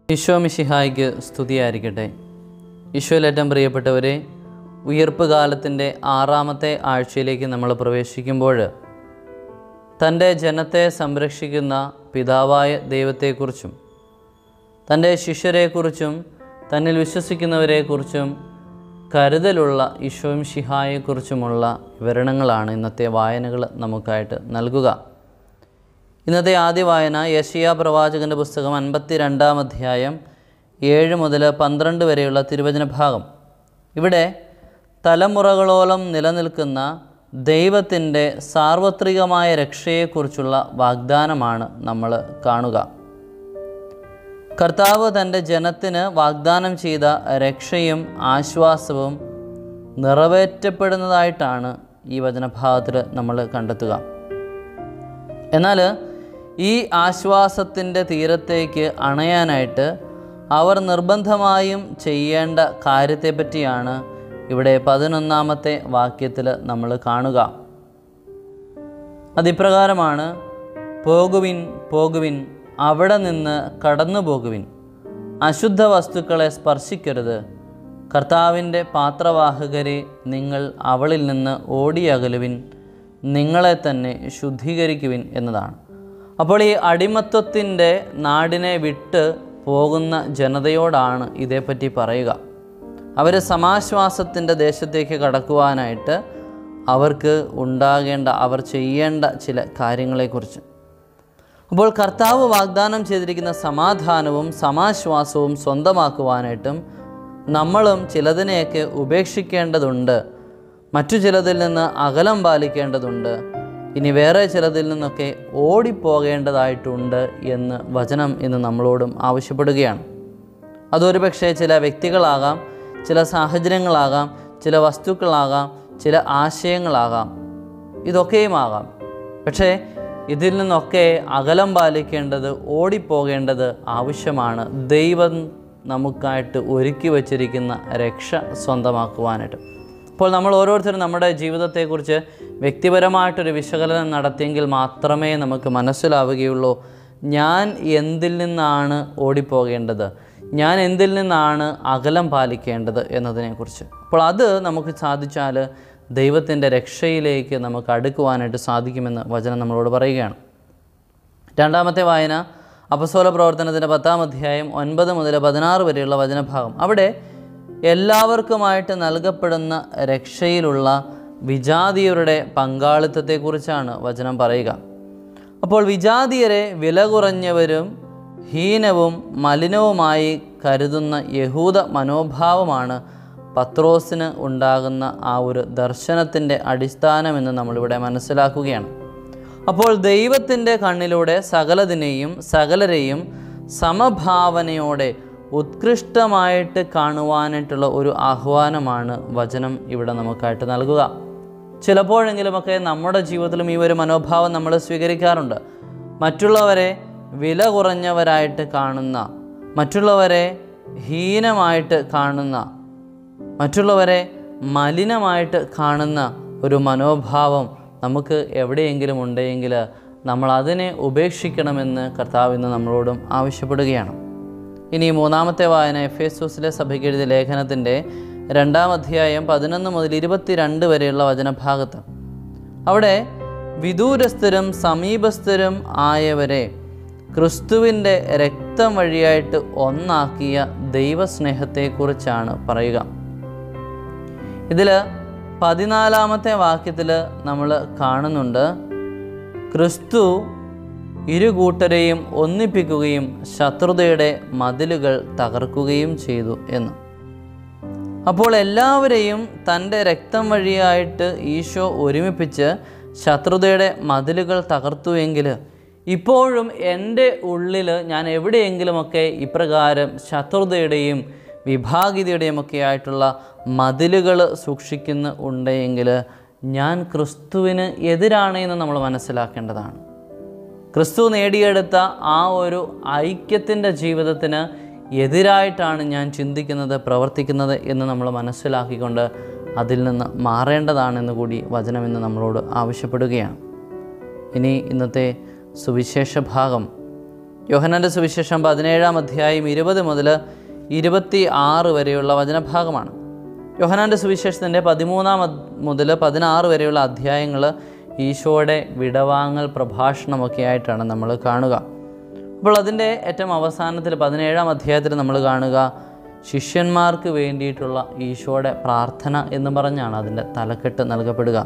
ഈശോ മിശിഹായ്ക്ക് സ്തുതിയായിരിക്കട്ടെ ഈശോയിലേറ്റം പ്രിയപ്പെട്ടവരെ ഉയർപ്പ് കാലത്തിൻ്റെ ആറാമത്തെ ആഴ്ചയിലേക്ക് നമ്മൾ പ്രവേശിക്കുമ്പോൾ തൻ്റെ ജനത്തെ സംരക്ഷിക്കുന്ന പിതാവായ ദൈവത്തെക്കുറിച്ചും തൻ്റെ ശിഷ്യരെക്കുറിച്ചും തന്നിൽ വിശ്വസിക്കുന്നവരെക്കുറിച്ചും കരുതലുള്ള ഈശോയും ശിഹായെക്കുറിച്ചുമുള്ള വിവരണങ്ങളാണ് ഇന്നത്തെ വായനകൾ നമുക്കായിട്ട് നൽകുക ഇന്നത്തെ ആദ്യ വായന യശിയ പ്രവാചകൻ്റെ പുസ്തകം അൻപത്തി രണ്ടാം അധ്യായം ഏഴ് മുതൽ പന്ത്രണ്ട് വരെയുള്ള തിരുവചന ഭാഗം ഇവിടെ തലമുറകളോളം നിലനിൽക്കുന്ന ദൈവത്തിൻ്റെ സാർവത്രികമായ രക്ഷയെക്കുറിച്ചുള്ള വാഗ്ദാനമാണ് നമ്മൾ കാണുക കർത്താവ് തൻ്റെ ജനത്തിന് വാഗ്ദാനം ചെയ്ത രക്ഷയും ആശ്വാസവും നിറവേറ്റപ്പെടുന്നതായിട്ടാണ് ഈ വചനഭാഗത്തിൽ നമ്മൾ കണ്ടെത്തുക എന്നാൽ ഈ ആശ്വാസത്തിൻ്റെ തീരത്തേക്ക് അണയാനായിട്ട് അവർ നിർബന്ധമായും ചെയ്യേണ്ട കാര്യത്തെപ്പറ്റിയാണ് ഇവിടെ പതിനൊന്നാമത്തെ വാക്യത്തിൽ നമ്മൾ കാണുക അതിപ്രകാരമാണ് പോകുവിൻ പോകുവിൻ അവിടെ നിന്ന് കടന്നു പോകുവിൻ അശുദ്ധ വസ്തുക്കളെ സ്പർശിക്കരുത് കർത്താവിൻ്റെ പാത്രവാഹകരെ നിങ്ങൾ അവളിൽ നിന്ന് ഓടിയകലുവിൻ നിങ്ങളെ തന്നെ ശുദ്ധീകരിക്കുവിൻ എന്നതാണ് അപ്പോൾ ഈ അടിമത്വത്തിൻ്റെ നാടിനെ വിട്ട് പോകുന്ന ജനതയോടാണ് ഇതേപ്പറ്റി പറയുക അവർ സമാശ്വാസത്തിൻ്റെ ദേശത്തേക്ക് കടക്കുവാനായിട്ട് അവർക്ക് ഉണ്ടാകേണ്ട അവർ ചെയ്യേണ്ട ചില കാര്യങ്ങളെക്കുറിച്ച് അപ്പോൾ കർത്താവ് വാഗ്ദാനം ചെയ്തിരിക്കുന്ന സമാധാനവും സമാശ്വാസവും സ്വന്തമാക്കുവാനായിട്ടും നമ്മളും ചിലതിനെയൊക്കെ ഉപേക്ഷിക്കേണ്ടതുണ്ട് മറ്റു ചിലതിൽ നിന്ന് അകലം പാലിക്കേണ്ടതുണ്ട് ഇനി വേറെ ചിലതിൽ നിന്നൊക്കെ ഓടിപ്പോകേണ്ടതായിട്ടുണ്ട് എന്ന് വചനം ഇന്ന് നമ്മളോടും ആവശ്യപ്പെടുകയാണ് അതൊരു പക്ഷേ ചില വ്യക്തികളാകാം ചില സാഹചര്യങ്ങളാകാം ചില വസ്തുക്കളാകാം ചില ആശയങ്ങളാകാം ഇതൊക്കെയുമാകാം പക്ഷേ ഇതിൽ നിന്നൊക്കെ അകലം പാലിക്കേണ്ടത് ഓടിപ്പോകേണ്ടത് ആവശ്യമാണ് ദൈവം നമുക്കായിട്ട് ഒരുക്കി വച്ചിരിക്കുന്ന രക്ഷ സ്വന്തമാക്കുവാനായിട്ട് അപ്പോൾ നമ്മൾ ഓരോരുത്തരും നമ്മുടെ ജീവിതത്തെക്കുറിച്ച് വ്യക്തിപരമായിട്ടൊരു വിശകലനം നടത്തിയെങ്കിൽ മാത്രമേ നമുക്ക് മനസ്സിലാവുകയുള്ളൂ ഞാൻ എന്തിൽ നിന്നാണ് ഓടിപ്പോകേണ്ടത് ഞാൻ എന്തിൽ നിന്നാണ് അകലം പാലിക്കേണ്ടത് എന്നതിനെക്കുറിച്ച് അപ്പോൾ അത് നമുക്ക് സാധിച്ചാൽ ദൈവത്തിൻ്റെ രക്ഷയിലേക്ക് നമുക്ക് അടുക്കുവാനായിട്ട് സാധിക്കുമെന്ന് വചനം നമ്മളോട് പറയുകയാണ് രണ്ടാമത്തെ വായന അപസോല പ്രവർത്തനത്തിൻ്റെ പത്താം അധ്യായം ഒൻപത് മുതൽ പതിനാറ് വരെയുള്ള വചനഭാഗം അവിടെ എല്ലാവർക്കുമായിട്ട് നൽകപ്പെടുന്ന രക്ഷയിലുള്ള വിജാതീയരുടെ പങ്കാളിത്തത്തെക്കുറിച്ചാണ് വചനം പറയുക അപ്പോൾ വിജാതീയരെ വില കുറഞ്ഞവരും ഹീനവും മലിനവുമായി കരുതുന്ന യഹൂദ മനോഭാവമാണ് പത്രോസിന് ഉണ്ടാകുന്ന ആ ഒരു ദർശനത്തിൻ്റെ അടിസ്ഥാനമെന്ന് നമ്മളിവിടെ മനസ്സിലാക്കുകയാണ് അപ്പോൾ ദൈവത്തിൻ്റെ കണ്ണിലൂടെ സകലതിനെയും സകലരെയും സമഭാവനയോടെ ഉത്കൃഷ്ടമായിട്ട് കാണുവാനായിട്ടുള്ള ഒരു ആഹ്വാനമാണ് വചനം ഇവിടെ നമുക്കായിട്ട് നൽകുക ചിലപ്പോഴെങ്കിലുമൊക്കെ നമ്മുടെ ജീവിതത്തിലും ഈ ഒരു മനോഭാവം നമ്മൾ സ്വീകരിക്കാറുണ്ട് മറ്റുള്ളവരെ വില കുറഞ്ഞവരായിട്ട് കാണുന്ന മറ്റുള്ളവരെ ഹീനമായിട്ട് കാണുന്ന മറ്റുള്ളവരെ മലിനമായിട്ട് കാണുന്ന ഒരു മനോഭാവം നമുക്ക് എവിടെയെങ്കിലും ഉണ്ടെങ്കിൽ നമ്മൾ അതിനെ ഉപേക്ഷിക്കണമെന്ന് കർത്താവ് ഇന്ന് നമ്മളോടും ആവശ്യപ്പെടുകയാണ് ഇനി മൂന്നാമത്തെ വായന എഫ് എസൂസിലെ സഭയ്ക്ക് എഴുതിയ ലേഖനത്തിൻ്റെ രണ്ടാം അധ്യായം പതിനൊന്ന് മുതൽ ഇരുപത്തിരണ്ട് വരെയുള്ള വചനഭാഗത്ത് അവിടെ വിദൂരസ്ഥരും സമീപസ്ഥരും ആയവരെ ക്രിസ്തുവിൻ്റെ രക്തം വഴിയായിട്ട് ഒന്നാക്കിയ ദൈവസ്നേഹത്തെക്കുറിച്ചാണ് പറയുക ഇതിൽ പതിനാലാമത്തെ വാക്യത്തിൽ നമ്മൾ കാണുന്നുണ്ട് ക്രിസ്തു ഇരു കൂട്ടരെയും ഒന്നിപ്പിക്കുകയും ശത്രുതയുടെ മതിലുകൾ തകർക്കുകയും ചെയ്തു എന്ന് അപ്പോൾ എല്ലാവരെയും തൻ്റെ രക്തം വഴിയായിട്ട് ഈശോ ഒരുമിപ്പിച്ച് ശത്രുതയുടെ മതിലുകൾ തകർത്തുവെങ്കിൽ ഇപ്പോഴും എൻ്റെ ഉള്ളിൽ ഞാൻ എവിടെയെങ്കിലുമൊക്കെ ഇപ്രകാരം ശത്രുതയുടെയും വിഭാഗിതയുടെയും ഒക്കെ ആയിട്ടുള്ള മതിലുകൾ സൂക്ഷിക്കുന്ന ഉണ്ടെങ്കിൽ ഞാൻ ക്രിസ്തുവിന് എതിരാണ് എന്ന് നമ്മൾ മനസ്സിലാക്കേണ്ടതാണ് ക്രിസ്തു നേടിയെടുത്ത ആ ഒരു ഐക്യത്തിൻ്റെ ജീവിതത്തിന് എതിരായിട്ടാണ് ഞാൻ ചിന്തിക്കുന്നത് പ്രവർത്തിക്കുന്നത് എന്ന് നമ്മൾ മനസ്സിലാക്കിക്കൊണ്ട് അതിൽ നിന്ന് മാറേണ്ടതാണെന്ന് കൂടി വചനം ഇന്ന് നമ്മളോട് ആവശ്യപ്പെടുകയാണ് ഇനി ഇന്നത്തെ സുവിശേഷ ഭാഗം യോഹനാൻ്റെ സുവിശേഷം പതിനേഴാം അധ്യായം ഇരുപത് മുതൽ ഇരുപത്തി ആറ് വരെയുള്ള വചനഭാഗമാണ് യോഹനാൻ്റെ സുവിശേഷത്തിൻ്റെ പതിമൂന്നാം അദ് മുതൽ പതിനാറ് വരെയുള്ള അധ്യായങ്ങൾ ഈശോയുടെ വിടവാങ്ങൽ പ്രഭാഷണമൊക്കെ ആയിട്ടാണ് നമ്മൾ കാണുക അപ്പോൾ അതിൻ്റെ ഏറ്റവും അവസാനത്തിൽ പതിനേഴാം അധ്യായത്തിൽ നമ്മൾ കാണുക ശിഷ്യന്മാർക്ക് വേണ്ടിയിട്ടുള്ള ഈശോയുടെ പ്രാർത്ഥന എന്ന് പറഞ്ഞാണ് അതിൻ്റെ തലക്കെട്ട് നൽകപ്പെടുക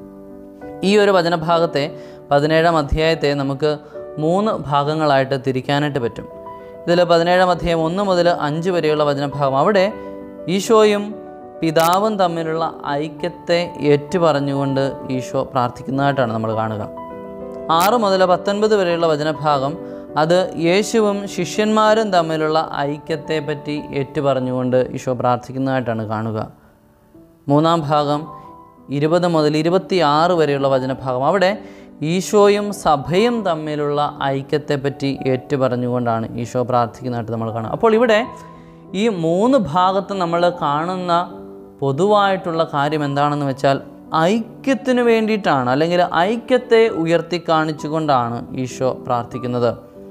ഈ ഒരു വചനഭാഗത്തെ പതിനേഴാം അധ്യായത്തെ നമുക്ക് മൂന്ന് ഭാഗങ്ങളായിട്ട് തിരിക്കാനായിട്ട് പറ്റും ഇതിൽ പതിനേഴാം അധ്യായം ഒന്ന് മുതൽ അഞ്ച് വരെയുള്ള വചനഭാഗം അവിടെ ഈശോയും പിതാവും തമ്മിലുള്ള ഐക്യത്തെ ഏറ്റുപറഞ്ഞുകൊണ്ട് ഈശോ പ്രാർത്ഥിക്കുന്നതായിട്ടാണ് നമ്മൾ കാണുക ആറ് മുതൽ പത്തൊൻപത് വരെയുള്ള വചനഭാഗം അത് യേശുവും ശിഷ്യന്മാരും തമ്മിലുള്ള ഐക്യത്തെ പറ്റി ഏറ്റുപറഞ്ഞുകൊണ്ട് ഈശോ പ്രാർത്ഥിക്കുന്നതായിട്ടാണ് കാണുക മൂന്നാം ഭാഗം ഇരുപത് മുതൽ ഇരുപത്തി ആറ് വരെയുള്ള വചനഭാഗം അവിടെ ഈശോയും സഭയും തമ്മിലുള്ള ഐക്യത്തെപ്പറ്റി ഏറ്റുപറഞ്ഞുകൊണ്ടാണ് ഈശോ പ്രാർത്ഥിക്കുന്നതായിട്ട് നമ്മൾ കാണുക അപ്പോൾ ഇവിടെ ഈ മൂന്ന് ഭാഗത്ത് നമ്മൾ കാണുന്ന പൊതുവായിട്ടുള്ള കാര്യം എന്താണെന്ന് വെച്ചാൽ ഐക്യത്തിന് വേണ്ടിയിട്ടാണ് അല്ലെങ്കിൽ ഐക്യത്തെ ഉയർത്തി കാണിച്ചുകൊണ്ടാണ് ഈശോ പ്രാർത്ഥിക്കുന്നത്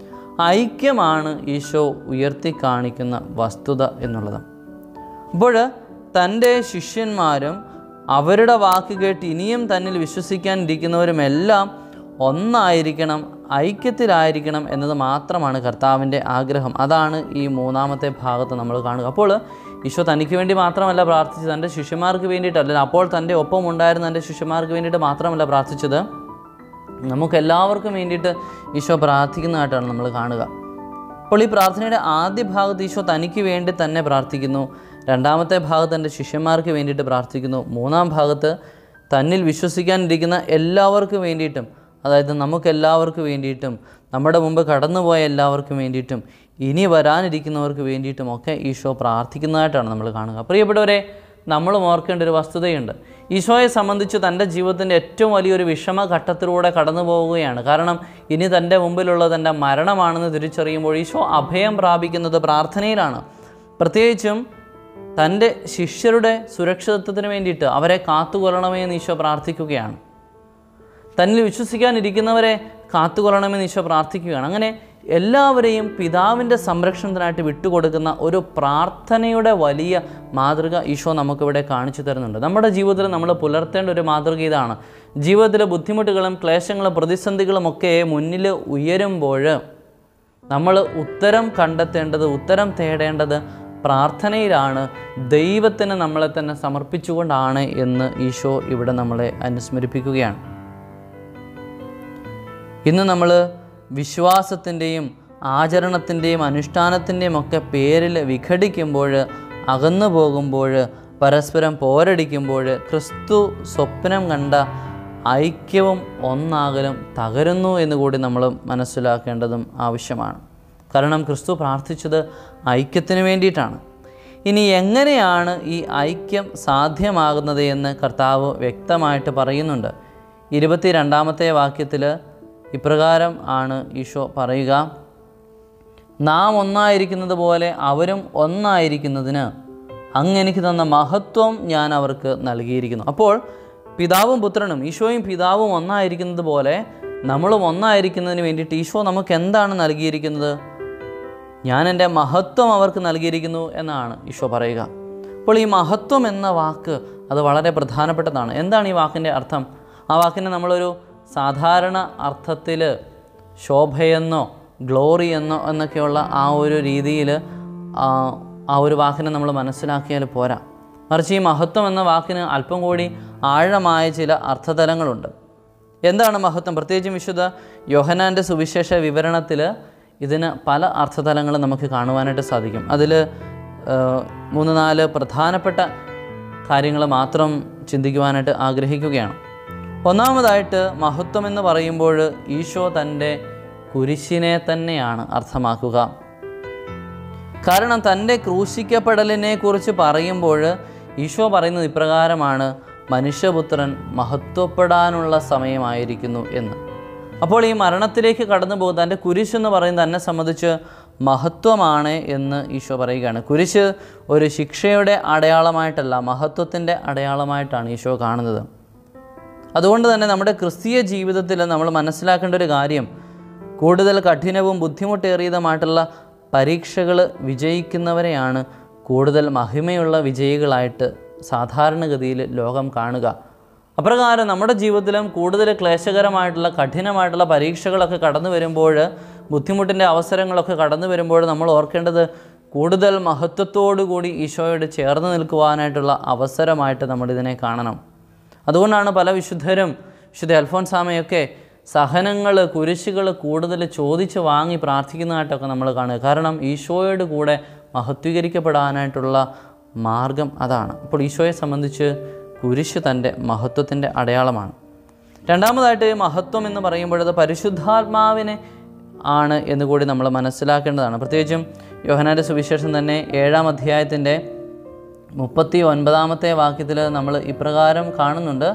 ഐക്യമാണ് ഈശോ ഉയർത്തി കാണിക്കുന്ന വസ്തുത എന്നുള്ളത് അപ്പോൾ തൻ്റെ ശിഷ്യന്മാരും അവരുടെ വാക്ക് കേട്ട് ഇനിയും തന്നിൽ വിശ്വസിക്കാനിരിക്കുന്നവരുമെല്ലാം ഒന്നായിരിക്കണം ഐക്യത്തിലായിരിക്കണം എന്നത് മാത്രമാണ് കർത്താവിൻ്റെ ആഗ്രഹം അതാണ് ഈ മൂന്നാമത്തെ ഭാഗത്ത് നമ്മൾ കാണുക അപ്പോൾ ഈശോ തനിക്ക് വേണ്ടി മാത്രമല്ല പ്രാർത്ഥിച്ചത് തൻ്റെ ശിഷ്യന്മാർക്ക് വേണ്ടിയിട്ടല്ല അപ്പോൾ തൻ്റെ ഒപ്പം ഉണ്ടായിരുന്ന തൻ്റെ ശിഷ്യന്മാർക്ക് വേണ്ടിയിട്ട് മാത്രമല്ല പ്രാർത്ഥിച്ചത് നമുക്കെല്ലാവർക്കും വേണ്ടിയിട്ട് ഈശോ പ്രാർത്ഥിക്കുന്നതായിട്ടാണ് നമ്മൾ കാണുക അപ്പോൾ ഈ പ്രാർത്ഥനയുടെ ആദ്യ ഭാഗത്ത് ഈശോ തനിക്ക് വേണ്ടി തന്നെ പ്രാർത്ഥിക്കുന്നു രണ്ടാമത്തെ ഭാഗത്ത് തൻ്റെ ശിഷ്യന്മാർക്ക് വേണ്ടിയിട്ട് പ്രാർത്ഥിക്കുന്നു മൂന്നാം ഭാഗത്ത് തന്നിൽ വിശ്വസിക്കാനിരിക്കുന്ന എല്ലാവർക്കും വേണ്ടിയിട്ടും അതായത് നമുക്കെല്ലാവർക്കും വേണ്ടിയിട്ടും നമ്മുടെ മുമ്പ് കടന്നുപോയ എല്ലാവർക്കും വേണ്ടിയിട്ടും ഇനി വരാനിരിക്കുന്നവർക്ക് വേണ്ടിയിട്ടും ഒക്കെ ഈശോ പ്രാർത്ഥിക്കുന്നതായിട്ടാണ് നമ്മൾ കാണുക പ്രിയപ്പെട്ടവരെ നമ്മളും ഓർക്കേണ്ട ഒരു വസ്തുതയുണ്ട് ഈശോയെ സംബന്ധിച്ച് തൻ്റെ ജീവിതത്തിൻ്റെ ഏറ്റവും വലിയൊരു വിഷമഘട്ടത്തിലൂടെ കടന്നു പോവുകയാണ് കാരണം ഇനി തൻ്റെ മുമ്പിലുള്ള തൻ്റെ മരണമാണെന്ന് തിരിച്ചറിയുമ്പോൾ ഈശോ അഭയം പ്രാപിക്കുന്നത് പ്രാർത്ഥനയിലാണ് പ്രത്യേകിച്ചും തൻ്റെ ശിഷ്യരുടെ സുരക്ഷിതത്വത്തിന് വേണ്ടിയിട്ട് അവരെ കാത്തുകൊള്ളണമേ എന്ന് ഈശോ പ്രാർത്ഥിക്കുകയാണ് തന്നിൽ വിശ്വസിക്കാനിരിക്കുന്നവരെ കാത്തുകൊള്ളണമെന്ന് ഈശോ പ്രാർത്ഥിക്കുകയാണ് അങ്ങനെ എല്ലാവരെയും പിതാവിൻ്റെ സംരക്ഷണത്തിനായിട്ട് വിട്ടുകൊടുക്കുന്ന ഒരു പ്രാർത്ഥനയുടെ വലിയ മാതൃക ഈശോ നമുക്കിവിടെ കാണിച്ചു തരുന്നുണ്ട് നമ്മുടെ ജീവിതത്തിൽ നമ്മൾ പുലർത്തേണ്ട ഒരു മാതൃക ഇതാണ് ജീവിതത്തിലെ ബുദ്ധിമുട്ടുകളും ക്ലേശങ്ങളും പ്രതിസന്ധികളും ഒക്കെ മുന്നിൽ ഉയരുമ്പോൾ നമ്മൾ ഉത്തരം കണ്ടെത്തേണ്ടത് ഉത്തരം തേടേണ്ടത് പ്രാർത്ഥനയിലാണ് ദൈവത്തിന് നമ്മളെ തന്നെ സമർപ്പിച്ചുകൊണ്ടാണ് എന്ന് ഈശോ ഇവിടെ നമ്മളെ അനുസ്മരിപ്പിക്കുകയാണ് ഇന്ന് നമ്മൾ വിശ്വാസത്തിൻ്റെയും ആചരണത്തിൻ്റെയും അനുഷ്ഠാനത്തിൻ്റെയും ഒക്കെ പേരിൽ വിഘടിക്കുമ്പോൾ അകന്നു പോകുമ്പോൾ പരസ്പരം പോരടിക്കുമ്പോൾ ക്രിസ്തു സ്വപ്നം കണ്ട ഐക്യവും ഒന്നാകലും തകരുന്നു എന്ന് കൂടി നമ്മൾ മനസ്സിലാക്കേണ്ടതും ആവശ്യമാണ് കാരണം ക്രിസ്തു പ്രാർത്ഥിച്ചത് ഐക്യത്തിന് വേണ്ടിയിട്ടാണ് ഇനി എങ്ങനെയാണ് ഈ ഐക്യം സാധ്യമാകുന്നത് എന്ന് കർത്താവ് വ്യക്തമായിട്ട് പറയുന്നുണ്ട് ഇരുപത്തി രണ്ടാമത്തെ വാക്യത്തിൽ ഇപ്രകാരം ആണ് ഈശോ പറയുക നാം ഒന്നായിരിക്കുന്നത് പോലെ അവരും ഒന്നായിരിക്കുന്നതിന് അങ്ങ് എനിക്ക് തന്ന മഹത്വം ഞാൻ അവർക്ക് നൽകിയിരിക്കുന്നു അപ്പോൾ പിതാവും പുത്രനും ഈശോയും പിതാവും ഒന്നായിരിക്കുന്നത് പോലെ നമ്മളും ഒന്നായിരിക്കുന്നതിന് വേണ്ടിയിട്ട് ഈശോ നമുക്ക് എന്താണ് നൽകിയിരിക്കുന്നത് ഞാൻ എൻ്റെ മഹത്വം അവർക്ക് നൽകിയിരിക്കുന്നു എന്നാണ് ഈശോ പറയുക അപ്പോൾ ഈ മഹത്വം എന്ന വാക്ക് അത് വളരെ പ്രധാനപ്പെട്ടതാണ് എന്താണ് ഈ വാക്കിൻ്റെ അർത്ഥം ആ വാക്കിനെ നമ്മളൊരു സാധാരണ അർത്ഥത്തിൽ ശോഭയെന്നോ ഗ്ലോറി എന്നോ എന്നൊക്കെയുള്ള ആ ഒരു രീതിയിൽ ആ ഒരു വാക്കിനെ നമ്മൾ മനസ്സിലാക്കിയാൽ പോരാ മറിച്ച് ഈ മഹത്വം എന്ന വാക്കിന് അല്പം കൂടി ആഴമായ ചില അർത്ഥതലങ്ങളുണ്ട് എന്താണ് മഹത്വം പ്രത്യേകിച്ചും വിശുദ്ധ യോഹനാൻ്റെ സുവിശേഷ വിവരണത്തിൽ ഇതിന് പല അർത്ഥതലങ്ങളും നമുക്ക് കാണുവാനായിട്ട് സാധിക്കും അതിൽ മൂന്ന് നാല് പ്രധാനപ്പെട്ട കാര്യങ്ങൾ മാത്രം ചിന്തിക്കുവാനായിട്ട് ആഗ്രഹിക്കുകയാണ് ഒന്നാമതായിട്ട് മഹത്വം എന്ന് പറയുമ്പോൾ ഈശോ തൻ്റെ കുരിശിനെ തന്നെയാണ് അർത്ഥമാക്കുക കാരണം തൻ്റെ ക്രൂശിക്കപ്പെടലിനെ കുറിച്ച് പറയുമ്പോൾ ഈശോ പറയുന്നത് ഇപ്രകാരമാണ് മനുഷ്യപുത്രൻ മഹത്വപ്പെടാനുള്ള സമയമായിരിക്കുന്നു എന്ന് അപ്പോൾ ഈ മരണത്തിലേക്ക് കടന്നു പോകുന്ന തൻ്റെ കുരിശ് എന്ന് പറയുന്നത് തന്നെ സംബന്ധിച്ച് മഹത്വമാണ് എന്ന് ഈശോ പറയുകയാണ് കുരിശ് ഒരു ശിക്ഷയുടെ അടയാളമായിട്ടല്ല മഹത്വത്തിൻ്റെ അടയാളമായിട്ടാണ് ഈശോ കാണുന്നത് അതുകൊണ്ട് തന്നെ നമ്മുടെ ക്രിസ്തീയ ജീവിതത്തിൽ നമ്മൾ മനസ്സിലാക്കേണ്ട ഒരു കാര്യം കൂടുതൽ കഠിനവും ബുദ്ധിമുട്ടേറിയതുമായിട്ടുള്ള പരീക്ഷകൾ വിജയിക്കുന്നവരെയാണ് കൂടുതൽ മഹിമയുള്ള വിജയികളായിട്ട് സാധാരണഗതിയിൽ ലോകം കാണുക അപ്രകാരം നമ്മുടെ ജീവിതത്തിലും കൂടുതൽ ക്ലേശകരമായിട്ടുള്ള കഠിനമായിട്ടുള്ള പരീക്ഷകളൊക്കെ കടന്നു വരുമ്പോൾ ബുദ്ധിമുട്ടിൻ്റെ അവസരങ്ങളൊക്കെ കടന്നു വരുമ്പോൾ നമ്മൾ ഓർക്കേണ്ടത് കൂടുതൽ മഹത്വത്തോടു കൂടി ഈശോയോട് ചേർന്ന് നിൽക്കുവാനായിട്ടുള്ള അവസരമായിട്ട് നമ്മളിതിനെ കാണണം അതുകൊണ്ടാണ് പല വിശുദ്ധരും വിശുദ്ധ അൽഫോൻസാമയൊക്കെ സഹനങ്ങൾ കുരിശുകൾ കൂടുതൽ ചോദിച്ച് വാങ്ങി പ്രാർത്ഥിക്കുന്നതായിട്ടൊക്കെ നമ്മൾ കാണുക കാരണം ഈശോയോട് കൂടെ മഹത്വീകരിക്കപ്പെടാനായിട്ടുള്ള മാർഗം അതാണ് അപ്പോൾ ഈശോയെ സംബന്ധിച്ച് കുരിശ് തൻ്റെ മഹത്വത്തിൻ്റെ അടയാളമാണ് രണ്ടാമതായിട്ട് ഈ മഹത്വം എന്ന് പറയുമ്പോഴത് പരിശുദ്ധാത്മാവിനെ ആണ് എന്ന് കൂടി നമ്മൾ മനസ്സിലാക്കേണ്ടതാണ് പ്രത്യേകിച്ചും യോഹനാൻ്റെ സുവിശേഷം തന്നെ ഏഴാം അധ്യായത്തിൻ്റെ മുപ്പത്തി ഒൻപതാമത്തെ വാക്യത്തിൽ നമ്മൾ ഇപ്രകാരം കാണുന്നുണ്ട്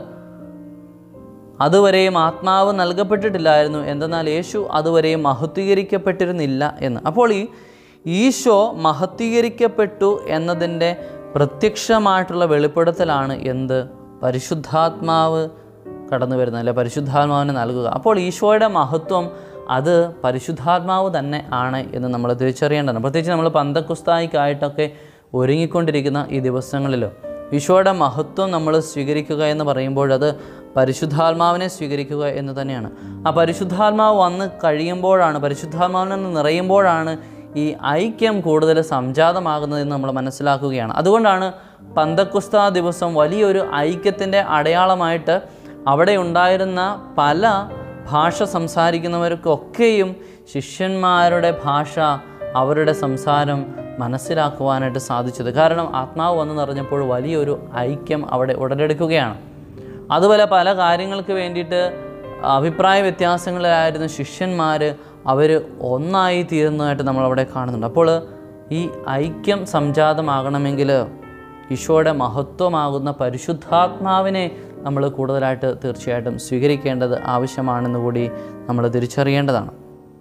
അതുവരെയും ആത്മാവ് നൽകപ്പെട്ടിട്ടില്ലായിരുന്നു എന്തെന്നാൽ യേശു അതുവരെയും മഹത്വീകരിക്കപ്പെട്ടിരുന്നില്ല എന്ന് അപ്പോൾ ഈ ഈശോ മഹത്വീകരിക്കപ്പെട്ടു എന്നതിൻ്റെ പ്രത്യക്ഷമായിട്ടുള്ള വെളിപ്പെടുത്തലാണ് എന്ത് പരിശുദ്ധാത്മാവ് കടന്നു വരുന്നത് അല്ലെ പരിശുദ്ധാത്മാവിനെ നൽകുക അപ്പോൾ ഈശോയുടെ മഹത്വം അത് പരിശുദ്ധാത്മാവ് തന്നെ ആണ് എന്ന് നമ്മൾ തിരിച്ചറിയേണ്ടതാണ് പ്രത്യേകിച്ച് നമ്മൾ പന്തക്കുസ്തായിക്കായിട്ടൊക്കെ ഒരുങ്ങിക്കൊണ്ടിരിക്കുന്ന ഈ ദിവസങ്ങളിൽ ഈശോയുടെ മഹത്വം നമ്മൾ സ്വീകരിക്കുക എന്ന് പറയുമ്പോൾ അത് പരിശുദ്ധാത്മാവിനെ സ്വീകരിക്കുക എന്ന് തന്നെയാണ് ആ പരിശുദ്ധാത്മാവ് വന്ന് കഴിയുമ്പോഴാണ് പരിശുദ്ധാത്മാവിൽ നിന്ന് നിറയുമ്പോഴാണ് ഈ ഐക്യം കൂടുതൽ സംജാതമാകുന്നതെന്ന് നമ്മൾ മനസ്സിലാക്കുകയാണ് അതുകൊണ്ടാണ് പന്തക്കുസ്ത ദിവസം വലിയൊരു ഐക്യത്തിൻ്റെ അടയാളമായിട്ട് അവിടെ ഉണ്ടായിരുന്ന പല ഭാഷ സംസാരിക്കുന്നവർക്കൊക്കെയും ശിഷ്യന്മാരുടെ ഭാഷ അവരുടെ സംസാരം മനസ്സിലാക്കുവാനായിട്ട് സാധിച്ചത് കാരണം ആത്മാവ് വന്നു നിറഞ്ഞപ്പോൾ വലിയൊരു ഐക്യം അവിടെ ഉടലെടുക്കുകയാണ് അതുപോലെ പല കാര്യങ്ങൾക്ക് വേണ്ടിയിട്ട് അഭിപ്രായ വ്യത്യാസങ്ങളിലായിരുന്ന ശിഷ്യന്മാർ അവർ ഒന്നായി തീരുന്നതായിട്ട് നമ്മളവിടെ കാണുന്നുണ്ട് അപ്പോൾ ഈ ഐക്യം സംജാതമാകണമെങ്കിൽ ഈശോയുടെ മഹത്വമാകുന്ന പരിശുദ്ധാത്മാവിനെ നമ്മൾ കൂടുതലായിട്ട് തീർച്ചയായിട്ടും സ്വീകരിക്കേണ്ടത് ആവശ്യമാണെന്ന് കൂടി നമ്മൾ തിരിച്ചറിയേണ്ടതാണ്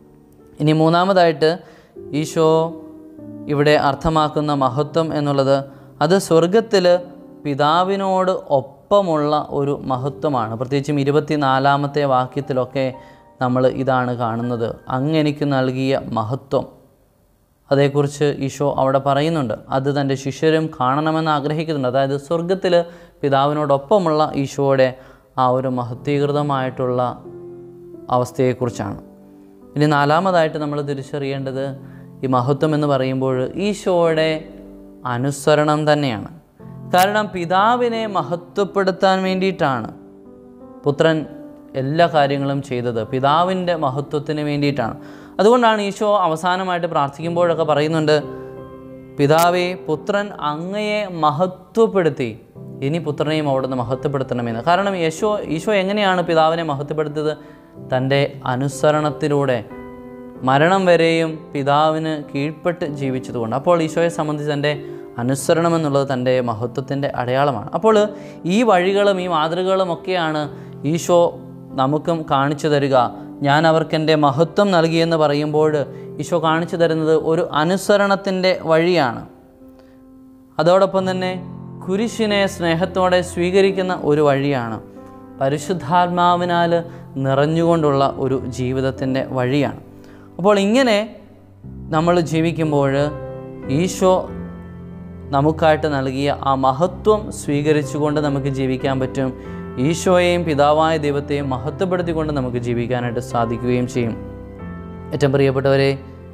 ഇനി മൂന്നാമതായിട്ട് ഈശോ ഇവിടെ അർത്ഥമാക്കുന്ന മഹത്വം എന്നുള്ളത് അത് സ്വർഗത്തിൽ പിതാവിനോട് ഒപ്പമുള്ള ഒരു മഹത്വമാണ് പ്രത്യേകിച്ചും ഇരുപത്തിനാലാമത്തെ വാക്യത്തിലൊക്കെ നമ്മൾ ഇതാണ് കാണുന്നത് അങ്ങെനിക്ക് നൽകിയ മഹത്വം അതേക്കുറിച്ച് ഈശോ അവിടെ പറയുന്നുണ്ട് അത് തൻ്റെ ശിഷ്യരും കാണണമെന്ന് ആഗ്രഹിക്കുന്നുണ്ട് അതായത് സ്വർഗത്തിൽ പിതാവിനോടൊപ്പമുള്ള ഈശോയുടെ ആ ഒരു മഹത്വീകൃതമായിട്ടുള്ള അവസ്ഥയെക്കുറിച്ചാണ് ഇനി നാലാമതായിട്ട് നമ്മൾ തിരിച്ചറിയേണ്ടത് ഈ മഹത്വം എന്ന് പറയുമ്പോൾ ഈശോയുടെ അനുസരണം തന്നെയാണ് കാരണം പിതാവിനെ മഹത്വപ്പെടുത്താൻ വേണ്ടിയിട്ടാണ് പുത്രൻ എല്ലാ കാര്യങ്ങളും ചെയ്തത് പിതാവിൻ്റെ മഹത്വത്തിന് വേണ്ടിയിട്ടാണ് അതുകൊണ്ടാണ് ഈശോ അവസാനമായിട്ട് പ്രാർത്ഥിക്കുമ്പോഴൊക്കെ പറയുന്നുണ്ട് പിതാവേ പുത്രൻ അങ്ങയെ മഹത്വപ്പെടുത്തി ഇനി പുത്രനെയും അവിടുന്ന് മഹത്വപ്പെടുത്തണമെന്ന് കാരണം യേശോ ഈശോ എങ്ങനെയാണ് പിതാവിനെ മഹത്വപ്പെടുത്തിയത് തൻ്റെ അനുസരണത്തിലൂടെ മരണം വരെയും പിതാവിന് കീഴ്പ്പെട്ട് ജീവിച്ചതുകൊണ്ട് അപ്പോൾ ഈശോയെ സംബന്ധിച്ച് തൻ്റെ അനുസരണം എന്നുള്ളത് തൻ്റെ മഹത്വത്തിൻ്റെ അടയാളമാണ് അപ്പോൾ ഈ വഴികളും ഈ മാതൃകകളും ഒക്കെയാണ് ഈശോ നമുക്കും കാണിച്ചു തരിക ഞാൻ അവർക്ക് എൻ്റെ മഹത്വം നൽകിയെന്ന് പറയുമ്പോൾ ഈശോ കാണിച്ചു തരുന്നത് ഒരു അനുസരണത്തിൻ്റെ വഴിയാണ് അതോടൊപ്പം തന്നെ കുരിശിനെ സ്നേഹത്തോടെ സ്വീകരിക്കുന്ന ഒരു വഴിയാണ് പരിശുദ്ധാത്മാവിനാൽ നിറഞ്ഞുകൊണ്ടുള്ള ഒരു ജീവിതത്തിൻ്റെ വഴിയാണ് അപ്പോൾ ഇങ്ങനെ നമ്മൾ ജീവിക്കുമ്പോൾ ഈശോ നമുക്കായിട്ട് നൽകിയ ആ മഹത്വം സ്വീകരിച്ചുകൊണ്ട് നമുക്ക് ജീവിക്കാൻ പറ്റും ഈശോയെയും പിതാവായ ദൈവത്തെയും മഹത്വപ്പെടുത്തിക്കൊണ്ട് നമുക്ക് ജീവിക്കാനായിട്ട് സാധിക്കുകയും ചെയ്യും ഏറ്റവും പ്രിയപ്പെട്ടവരെ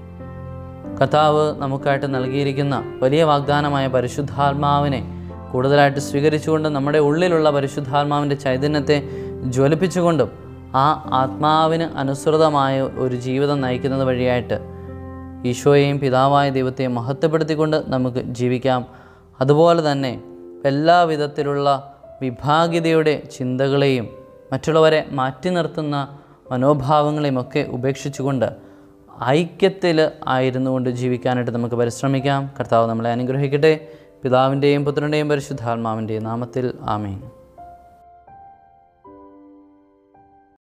കർത്താവ് നമുക്കായിട്ട് നൽകിയിരിക്കുന്ന വലിയ വാഗ്ദാനമായ പരിശുദ്ധാത്മാവിനെ കൂടുതലായിട്ട് സ്വീകരിച്ചുകൊണ്ട് നമ്മുടെ ഉള്ളിലുള്ള പരിശുദ്ധാത്മാവിൻ്റെ ചൈതന്യത്തെ ജ്വലിപ്പിച്ചുകൊണ്ടും ആ ആത്മാവിന് അനുസൃതമായ ഒരു ജീവിതം നയിക്കുന്നത് വഴിയായിട്ട് ഈശോയെയും പിതാവായ ദൈവത്തെയും മഹത്വപ്പെടുത്തിക്കൊണ്ട് നമുക്ക് ജീവിക്കാം അതുപോലെ തന്നെ എല്ലാ വിധത്തിലുള്ള വിഭാഗിതയുടെ ചിന്തകളെയും മറ്റുള്ളവരെ മാറ്റി നിർത്തുന്ന മനോഭാവങ്ങളെയും ഒക്കെ ഉപേക്ഷിച്ചുകൊണ്ട് ഐക്യത്തിൽ ആയിരുന്നുകൊണ്ട് ജീവിക്കാനായിട്ട് നമുക്ക് പരിശ്രമിക്കാം കർത്താവ് നമ്മളെ അനുഗ്രഹിക്കട്ടെ പിതാവിൻ്റെയും പുത്രൻ്റെയും പരിശുദ്ധാത്മാവിൻ്റെയും നാമത്തിൽ ആമേൻ